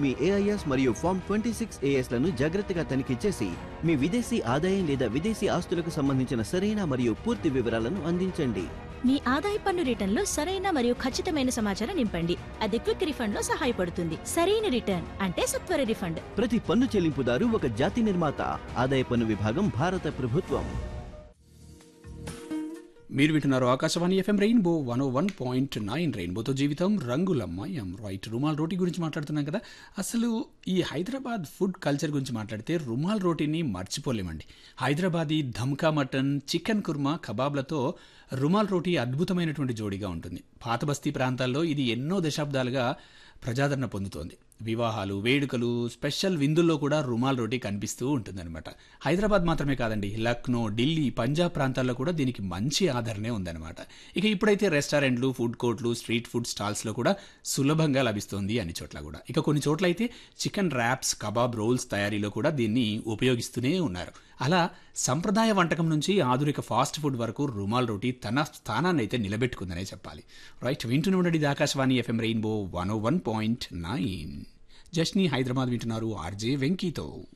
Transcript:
మీ AIS మరియు form twenty six లను జాగ్రత్తగా తనిఖీ చేసి మీ విదేశీ ఆదాయం లేదా విదేశీ ఆస్తులకు సంబంధించిన సరైన మరియు పూర్తి వివరాలను అందించండి మీ ఆదాయ పన్ను రిటర్న్లో సరైన మరియు ఖచ్చితమైన సమాచారం నింపండి అది క్విక్ రిఫండ్ లో సహాయపడుతుంది సరైన రిటర్న్ అంటే సత్వర రిఫండ్ ప్రతి పన్ను చెల్లింపుదారు ఒక జాతి నిర్మాత ఆదాయ పన్ను విభాగం భారత ప్రభుత్వం మీరు వింటున్నారు Akashvani FM rainbow one O one point nine రెయిన్బోతో జీవితం రంగులమ్మయం రైట్ రుమాల్ రోటీ గురించి మాట్లాడుతున్నాం కదా అసలు ఈ హైదరాబాద్ ఫుడ్ కల్చర్ గురించి మాట్లాడితే రుమాల్ రోటీని మర్చిపోలేమండి హైదరాబాదీ ధమ్కా మటన్ చికెన్ కుర్మా కబాబ్లతో రుమాల్ రోటీ అద్భుతమైనటువంటి జోడిగా ఉంటుంది పాత బస్తీ ప్రాంతాల్లో ఇది ఎన్నో దశాబ్దాలుగా ప్రజాదరణ పొందుతోంది వివాహాలు వేడుకలు స్పెషల్ విందుల్లో కూడా రుమాల్ రోటీ కనిపిస్తూ ఉంటుందన్నమాట హైదరాబాద్ మాత్రమే కాదండి లక్నో ఢిల్లీ పంజాబ్ ప్రాంతాల్లో కూడా దీనికి మంచి ఆదరణే ఉందన్నమాట ఇక ఇప్పుడైతే రెస్టారెంట్లు ఫుడ్ కోర్ట్లు స్ట్రీట్ ఫుడ్ స్టాల్స్లో కూడా సులభంగా లభిస్తోంది అన్ని చోట్ల కూడా ఇక కొన్ని చోట్ల అయితే చికెన్ ర్యాప్స్ కబాబ్ రోల్స్ తయారీలో కూడా దీన్ని ఉపయోగిస్తూనే ఉన్నారు అలా సంప్రదాయ వంటకం నుంచి ఆధునిక ఫాస్ట్ ఫుడ్ వరకు రుమాల్ రోటీ తన స్థానాన్ని అయితే నిలబెట్టుకుందనే చెప్పాలి రైట్ వింటూనే ఉండండి ఇది Akashvani FM rainbow one O one point nine జస్ని హైదరాబాద్ వింటున్నారు ఆర్జే వెంకీతో